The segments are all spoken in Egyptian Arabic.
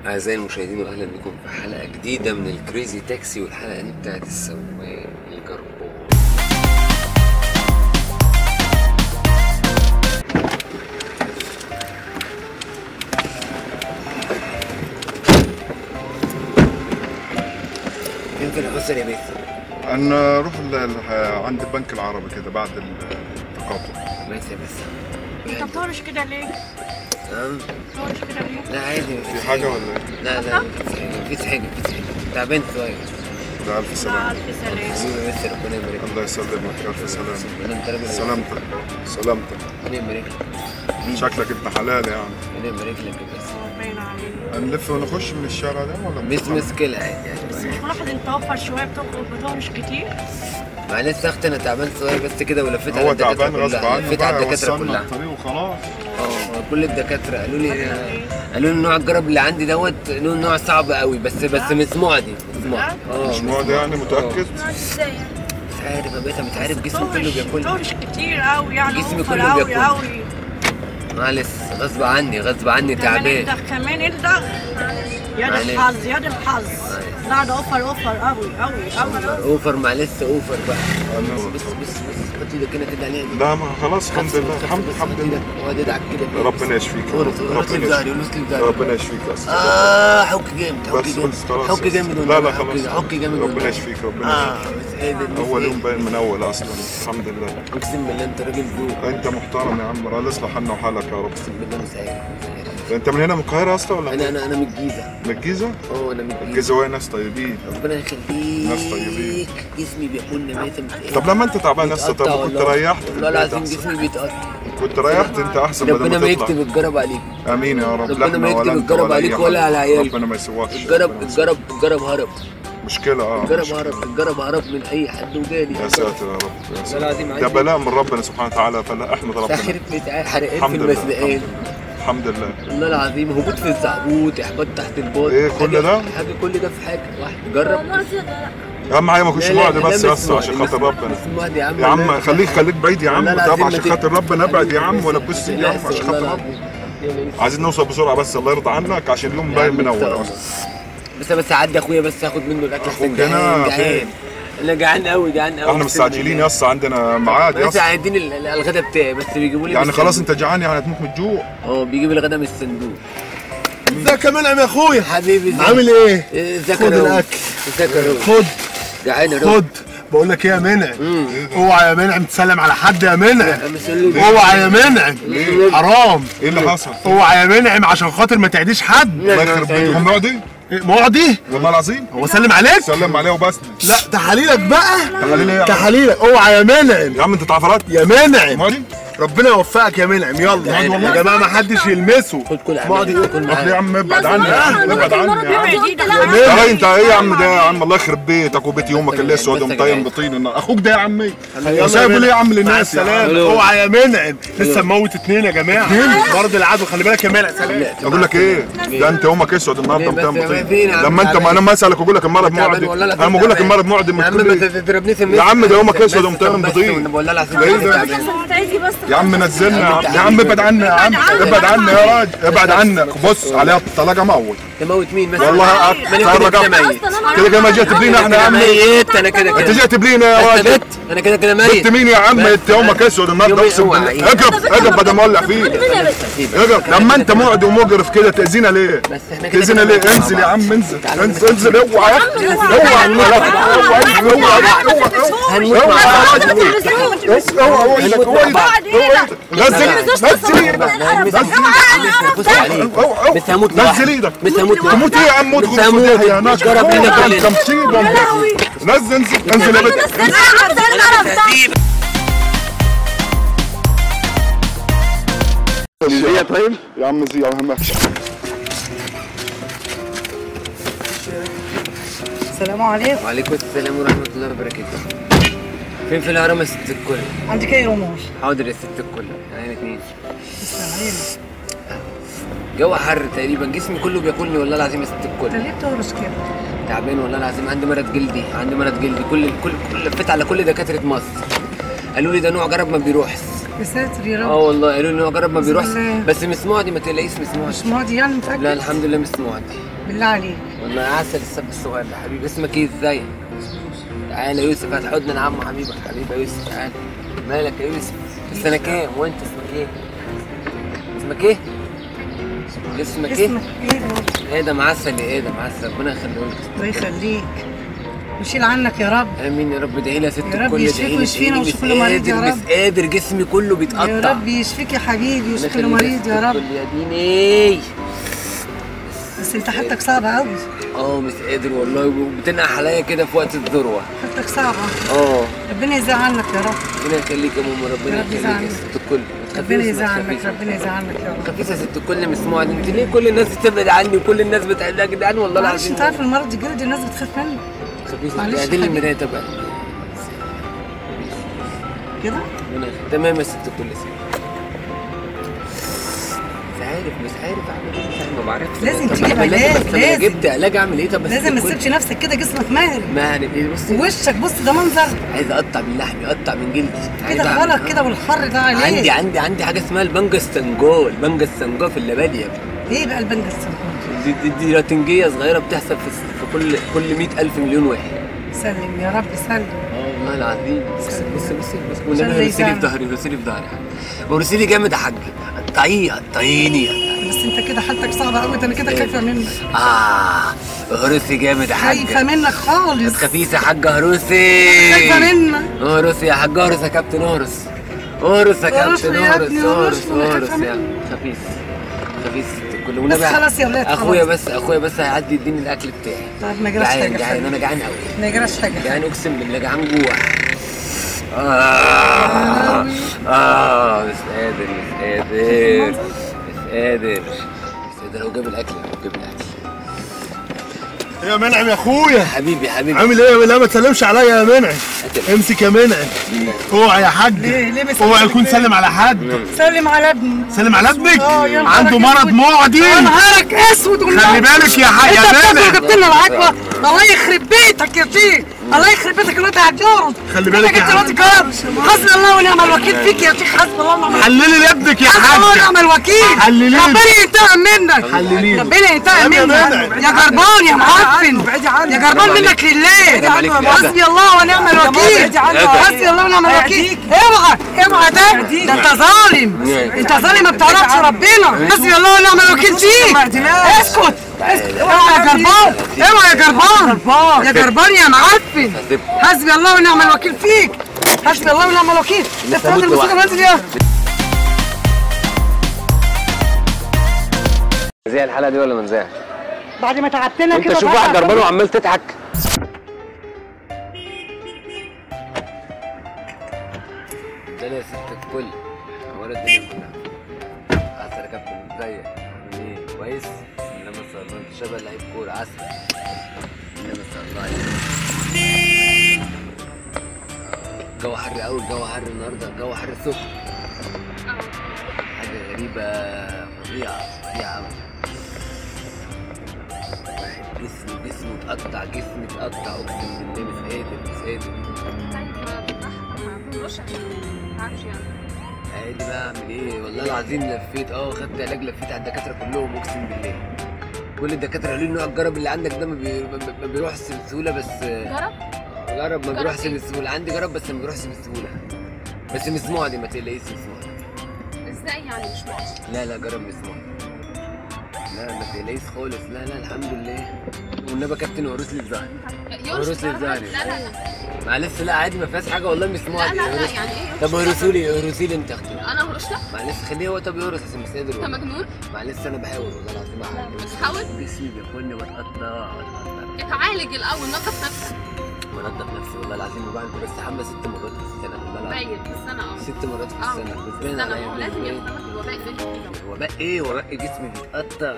أعزائي المشاهدين وأهلا بكم في حلقة جديدة من الكريزي تاكسي والحلقة دي بتاعت السواق الجربان فين في الحسن يا بيت؟ نروح ال- ال- عند البنك العربي كده بعد التقاطع بس يا بس انت بتهرش كده ليه؟ تمام؟ بتهرش كده ليه؟ لا عادي في حاجة ولا ايه؟ لا لا مفيش حاجة مفيش حاجة تعبان شوية ده ألف لا سلامة ألف سلام حبيبي بس ربنا يبارك الله يسلمك ألف سلامة ربنا انت راجل سلامتك سلامتك ربنا يبارك لك شكلك ابن حلال يعني ربنا يبارك لك يا بس باين عليك هنلف ونخش من الشارع ده ولا مش بنطلع؟ مشكلة عادي يعني بس مش ملاحظ انت اوفر شويه بتخرج بتهرش كتير معلش يا اختي انا تعبان شويه بس كده ولفيت على هو الدكاتره تعبان غصب كلها عنه لفيت على بقى الدكاتره وصلنا كلها الطريق وخلاص اه كل الدكاتره قالوا لي قالوا لي نوع الجرب اللي عندي دوت له نوع صعب قوي بس بس مش معدي مش معدي اه مش معد يعني متأكد؟ ازاي مش عارف يا باشا مش عارف جسمي كله بياكلني بتهرش كتير قوي يعني جسمي اوفر كله قوي بياكل. قوي معلش غصب عني غصب عني كمان تعبان انت كمان انت يا معلش. دي الحظ يا دي الحظ معلش. لا ده اوفر اوفر قوي قوي قوي اوفر معلش اوفر بقى أنا- بص بص بص حط ايدك هنا كده عليها لا ما خلاص الحمد لله الحمد الحمد لله وادي ادعك كده ربنا يشفيك يا قول رب. قول لي ربنا بزاري يشفيك قول لي بزاري ربنا يشفيك يا أستاذ اه حك جامد حك بس جامد بس خلاص حك جامد لا لا والله، خلاص حك- حك جامد ربنا والله. يشفيك ربنا اه يشفيك بس ايه ده اول يوم باين من اول اصلا الحمد لله اقسم بالله انت راجل ذوق انت محترم يا عم الله يصلح حالنا وحالك يا رب اقسم بالله مش عارف مش عارف انت من هنا من القاهره اصلا ولا انا انا انا من الجيزه من الجيزه؟ اه انا من الجيزه الجيزه ناس طيبين ربنا يخليك ناس طيبين. جسمي بياكلني ميتة مش قادر. طب لما انت تعبان يا اسطى طب بيتقطع كنت والله. ريحت في والله البيت العظيم احسن جسمي بيتقطع كنت ريحت انت احسن بدل ربنا ما ما يكتب تطلع الجرب عليك امين يا رب ربنا لا ما احنا يكتب ولا انت الجرب ولا عليك أي ولا حد. على عيالك. ربنا ما يسواكش الجرب ربنا الجرب الجرب هرب يسواك. مشكله اه الجرب مشكلة. هرب الجرب هرب من اي حد وجالي يا ساتر يا رب يا والله ساتر العظيم ده عايز بلاء من ربنا سبحانه وتعالى فلا احمد ربنا ساحر بتاع حرقان في الحمد لله المسبقات الحمد لله والله العظيم هبوط في الزعبوط احباط تحت الباط إيه كل حاجة- ده؟ حاجه كل ده في حاجه واحد جرب اهم حاجه ما كنتش لا، لا، بعد لا، بس مش بس عشان معدي، خاطر مش- ربنا مش معدي يا عم يا عم لا. خليك خليك بعيد يا عم والله طبعا العظيم عشان ما خاطر تك- ربنا ابعد يا عم ولا تبص يا عم بس عشان والله خاطر ربنا العظيم. يلا بس. عايزين نوصل بسرعه بس الله يرضى عنك عشان اليوم يا باين عم من إن شاء اول الله. بس بس عدي اخويا بس هاخد منه الاكل أخوك عشان هنا جعان فين؟ جعان انا جعان قوي جعان قوي احنا مستعجلين يا اسطى عندنا ميعاد يا بس اسطى عايزين ال- ال- الغدا بتاعي بس بيجيبوا لي يعني من خلاص الصندوق. انت جعان يعني هتموت من الجوع اه بيجيب الغدا من الصندوق ازيك يا منعم يا اخويا حبيبي ازيك؟ عامل ايه؟ إيه، ازيك خد يا روح؟ الأكل. ازيك يا روح؟ خد جعان يا روح خد بقول لك ايه يا منعم مم. اوعى يا منعم تسلم على حد يا منعم أنا مش قايل له- اوعى يا منعم ليه؟ حرام ايه اللي حصل؟ اوعى يا منعم عشان خاطر ما تعديش حد الله يخرب بيتهم معدي إيه، معدي والله العظيم هو سلم عليك سلم عليه وبس لا تحاليلك بقى تحاليل ايه يا عم؟ تحاليلك اوعى يا منعم يا عم انت تعفرات يا منعم معدي ربنا يوفقك يا منعم يلا يا جماعه ما حدش يلمسه خد كل معدي عمال كل اصل يا معايا عم ابعد عني يا عم ابعد عني يا عم ابعد ايدك يا راجل انت ايه يا عم ده يا عم الله يخرب بيتك وبيت يومك اللي اسود ومطين بطين النار اخوك ده يا عمي يلا وسايبه يا ليه يا عم مع للناس يا عم؟ السلامه اوعى يا منعم لسه مموت اتنين يا جماعه برضه العدو خلي بالك يا منعم سلام اقول لك ايه ده انت يومك اسود النهارده ليه بس ومطين يا بطين فين يا عم لما انت ما تعبان؟ انا ما اسالك اقول لك المرض تعبان معدي والله العظيم انا بقول لك تعبان. المرض معدي يا عم من ما كل تضربنيش في يا عم ده يومك بس- اسود بس- ومطين بس- بطين. والله العظيم ده ايه أنا ده؟ تعبان. يا عم نزلنا يا عم ابعد عني يا عم ابعد عني يا راجل ابعد عنك بص عليها الطلاقه موت تموت مين بس والله ما أنا كده اتفرج كده ميت كده كده ما جيت بلينا احنا يا عم ميت انا كده انت كده جيت بلينا يا انت راجل بت انا كده كده انت ميت مين يا عم انت يومك اسود النهارده يومي اقسم اوعى. بالله اقف اقف بدل ما اولع فيك اقف لما انت معدي ومقرف كده تاذينا ليه؟ بس احنا كده تاذينا كده ليه؟ مع انزل يا بعض. عم انزل تعالى انزل انزل اوعى اوعى اوعى اوعى اوعى هنموت اوعى مع بعض اوعى اوعى ايدك اوعى ايدك نزل نزل ايدك بص عليك اوعى بس هموت نزل لوحدي. ايدك بس هموت تموت ايه يا عم موت بس خد هموت. خد يا ناس جرب هنا كلنا. كم تصيب نزل انزل انزل يا بنت هي طيب يا عم زي يا عم السلام عليكم وعليكم السلام ورحمة الله وبركاته فين في الهرم يا ست الكل؟ عندك ايه رموش حاضر يا ست الكل عين اتنين جو حر تقريبا جسمي كله بياكلني والله العظيم يا ست الكل ليه بتهرس كده تعبان والله العظيم عندي مرض جلدي عندي مرض جلدي كل كل كل لفيت على كل دكاتره مصر قالوا لي ده نوع جرب ما بيروحش يا ساتر يا اه والله قالوا لي نوع جرب ما بيروحش الله. بس مش معدي ما تقلقيش مش معدي مش ماضي يعني متأكد لا الحمد لله مش معدي بالله عليك والله عسل السب الصغير ده حبيبي اسمك ايه ازاي تعالى يا يوسف هات حضن عمو حبيبك حبيبي يا يوسف تعالى مالك يا يوسف في سنة كام وانت اسمك ايه اسمك ايه اسمك ايه اسمك ايه بابا؟ ايه ده معسل يا ايه ده معسل ربنا يخليه لك الله يخليك ويشيل عنك يا رب امين يا رب ادعي لي يا ست يا رب الكل يشفيك ادعي لي ويشفينا ادعي لي ويشفي كل مريض يا قادر رب. مش قادر جسمي كله بيتقطع يا رب يشفيك يا حبيبي ربنا ويشفي كل يخليك مريض يا ست رب الكل يا ديني بس انت حالتك صعبة قوي اه مش قادر والله وبتنقح عليا كده في وقت الذروه حالتك صعبة اه ربنا يزعل عنك يا رب ربنا يخليك يا ماما ربنا يا رب يخليك يزعلك. يا ست الكل ما ربنا تخافيش، ما يزعل عنك تخافيش. ربنا يزعل عنك يا رب خفيفة يا ست الكل مسموعة انت ليه كل الناس بتبعد عني وكل الناس بتعمل يا جدعان والله معلش العظيم انت عارف المرض الجلدي الناس بتخاف منه خفيفة معلش اعدلي حبيبي. المراية طب كده ربنا يخليك. تمام يا ست الكل يا ست. مش عارف مش عارف اعمل ايه مش عارف ما بعرفش لازم طب تجيب ما لازم- علاج، بس أنا لازم. جبت علاج اعمل ايه طب بس لازم ما الكل- تسيبش نفسك كده جسمك مهري ما يعني ايه بصي وشك بص ده منظر عايز اقطع من لحمي اقطع من جلدي عايز كده أعمل- غلط كده والحر ده عليه عندي عندي عندي حاجه اسمها البنجا السنجو البنجا السنجو في اللباديه ايه بقى البنجة السمكة دي, دي, دي راتنجيه صغيره بتحصل في, في كل كل 100000 مليون واحد سلم يا رب سلم اه والله العظيم بص بص بص بص عشان والنبي رسيلي يساعدك. في ظهري رسيلي في ظهري ورسيلي جامد يا حاج قطعيه قطعيني بس انت كده حالتك صعبة قوي ده انا كده خايفة منك اه هرسي جامد يا خايفة حاج منك خالص خفيف يا حاج هرسي خايفة منك هرس يا حاج هرس يا كابتن هرس هرس يا هرس كابتن يا هرس ابني، هرس هرس وأنا هرس خايفة يا منك. خفيف خفيف كل بس ونبي خلاص يا ولاد اخويا خلاص. بس اخويا بس هيعدي يديني الاكل بتاعي طب ما يجراش جعان حاجة جعان حبيبي. انا جعان قوي ما يجراش حاجة جعان اقسم بالله جعان جوع آه آه مش قادر مش قادر مش قادر مش قادر هو جاب الاكل هو جاب الاكل يا منعم يا اخويا حبيبي حبيبي عامل ايه لا ما تسلمش عليا يا منعم أكل. امسك يا منعم اوعى يا حاج ليه- ليه بيسلم اوعى عليك يكون ليه؟ سلم على حد سلم على ابني سلم على ابنك اه، يا نهارك عنده مرض اسود. معدي يا نهارك اسود والله. خلي بالك يا حاج انت يا بتاكل منعم جبت لنا العجوه الله يخرب بيتك يا شيخ الله يخرب بيتك الواد هتجوز خلي بالك يا انت جبت الواد كرم حسبي الله ونعم الوكيل فيك يا شيخ حسبي الله ونعم الوكيل حللي لابنك يا حسبي الله حاج ونعم الوكيل حللين. ربنا ينتقم منك حللين. ربنا ينتقم يا منك منعم. يا جربان يا معفن يا جربان منك لله عليك يا حسبي الله ونعم الوكيل حسبي الله ونعم الوكيل اوعى اوعى ده ده انت ظالم انت ظالم ما بتعرفش ربنا حسبي الله ونعم الوكيل فيك اسكت اسكت اوعى يا جربان اوعى يا جربان يا جربان يا معفن حسبي الله ونعم الوكيل فيك حسبي الله ونعم الوكيل انت هموت الموسيقى لوحدي. نازل يا زي الحلقه دي ولا ما نزاهش بعد ما تعبتنا انت كده شوف بقى واحد جربان وعمال تضحك ده انا يا ست الكل ولا الدنيا كلها عسل يا كابتن ازيك عامل ايه كويس بسم الله ما شاء الله انت شبه لعيب كوره عسل بسم الله ما شاء الله عليك الجو حر قوي الجو حر النهارده الجو حر الصبح حاجه غريبه فظيعه فظيعه قوي واحد جسمه جسمه اتقطع جسمي اتقطع اقسم بالله مش قادر مش قادر عادي بقى اعمل ايه والله العظيم لفيت اه خدت علاج لفيت على الدكاتره كلهم اقسم بالله كل الدكاتره قالوا لي نوع الجرب اللي عندك ده ما, بي... ما ما بيروحش بسهوله بس جرب جرب ما جرب بيروحش إيه؟ بسهوله عندي جرب بس ما بيروحش بسهوله بس مسموع دي ما تقلقيش مسموع ازاي يعني مش ماشي لا لا جرب مسموع لا ما تقلقيش خالص لا لا الحمد لله والنبي يا كابتن ورث لي الظهر يورش ورث لي لا الظهر لا لا معلش لا عادي ما فيهاش حاجه والله مسموع لا دي لا لا ورث- يعني ايه طب يورش ورثوا لي ورثوا لي انت اختي انا هرش لك معلش خليه هو طب يورث عشان مش قادر انت والله. مجنون معلش انا بحاول والله العظيم أحاول. بس بتحاول؟ جسمي بياكلني بتقطع بتقطع اتعالج الاول نظف نفسك بنضف نفسي والله العظيم وبعمل بستحمى ست مرات في السنه والله العظيم باين في السنه اه ست مرات في اه السنه في بتبان السنه عليا هو من لازم جوايا. يفهمك الوباء اللي انت فيه ده. وباء ايه وباء جسمي بيتقطع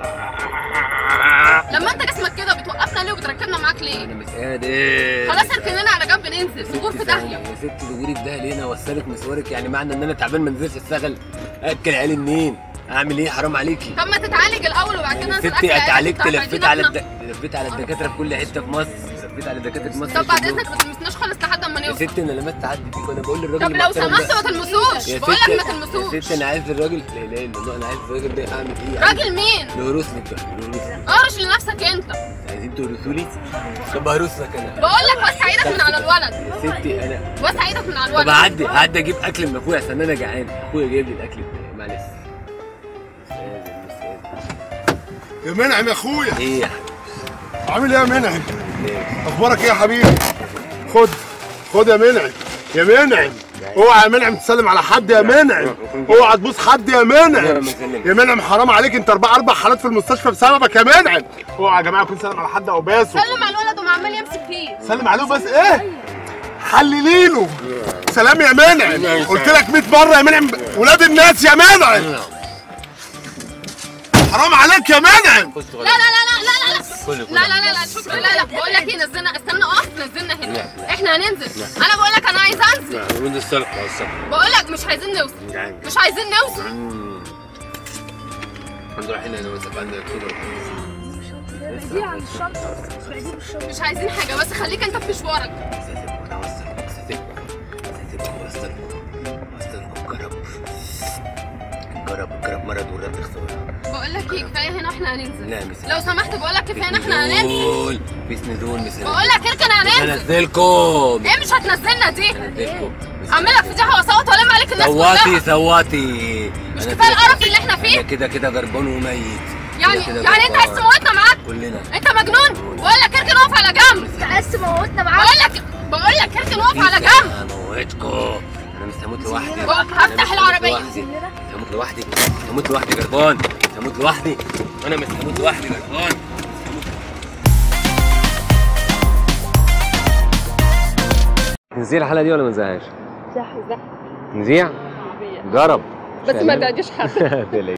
لما انت جسمك كده بتوقفنا ليه وبتركبنا معاك ليه؟ انا مش قادر خلاص اركننا على جنب ننزل في غرفه ست داهيه ثواني. يا ست دوري في داهيه ليه اوصلك مشوارك يعني معنى ان انا تعبان ما انزلش اشتغل اكل عيالي منين اعمل ايه حرام عليكي طب ما تتعالج الاول وبعد كده انزل ستي أكل اتعالجت عيالك. لفيت طب على عايزين الد... لفيت على الدكاتره في كل حته في مصر لفيت على الدكاتره في مصر طب بعد كلهم. اذنك ما تلمسناش خالص لحد اما يا نوصل ستي انا لمست حد فيك وانا بقول للراجل طب لو المحترم سمحت ده- ما تلمسوش يا بقول لك ستي ما تلمسوش يا ستي انا عايز الراجل لا اله الا الله انا عايز الراجل ده اعمل ايه راجل مين؟ نورس لك بقى نورس لك قرش لنفسك هورثك انت عايزين تورثوني طب هرث لك انا بقول لك وسع ايدك من على الولد يا ستي انا وسع ايدك من على طب الولد اعدي اعدي اجيب اكل من اخويا عشان انا جعان اخويا جايب لي الاكل بتاعي معلش استاذ استاذ يا منعم يا اخويا ايه يا عامل ايه يا منعم حبيبي اخبارك ايه يا حبيبي خد خد يا منعم يا منعم اوعى يا منعم تسلم على حد يا منعم اوعى تبوس حد يا منعم يا منعم حرام عليك انت اربع اربع حالات في المستشفى بسببك يا منعم اوعى يا جماعه يكون سلم على حد او باسه سلم على الولد وما عمال يمسك فيه سلم عليه بس ايه حللي له سلام يا منعم قلت لك 100 مره يا منعم ولاد الناس يا منعم حرام عليك يا منعم لا لا لا لا لا لا لا لا لا لا شكرا لا لا بقول لك ايه نزلنا استنى اقف نزلنا هنا احنا هننزل انا بقول لك انا عايز انزل وين الصلح يا الصلح بقول لك مش عايزين نوصل مش عايزين نوصل هنروح هنا انا وانت عندنا كده مش عايزين حاجه بس خليك انت في مشوارك جرب جرب مرض ورد اختبار بقول لك ايه كفايه هنا احنا هننزل لا مش لو سمحت بقول لك كفايه هنا احنا هننزل نزول مفيش نزول مش بقول لك اركن هننزل هنزلكم ايه مش هتنزلنا دي هنزلكم اعمل لك فضيحه واصوت والم عليك الناس صوتي كلها صوتي مش كفايه القرف اللي احنا فيه كده كده جربان وميت يعني كده يعني انت عايز جربان. تموتنا معاك كلنا انت مجنون بقول لك اركن اقف على جنب عايز تموتنا معاك بقول لك بقول لك اركن اقف على جنب هموتكم انا مش هموت لوحدي بقى- أنا هفتح مش العربية. هموت لوحدي. مش هموت لوحدي مش هموت لوحدي جربان مش هموت لوحدي انا مش هموت لوحدي جربان نزيع الحلقه دي ولا ما نزيعهاش؟ نزيع؟ جرب بس ما تعديش حد تقلقي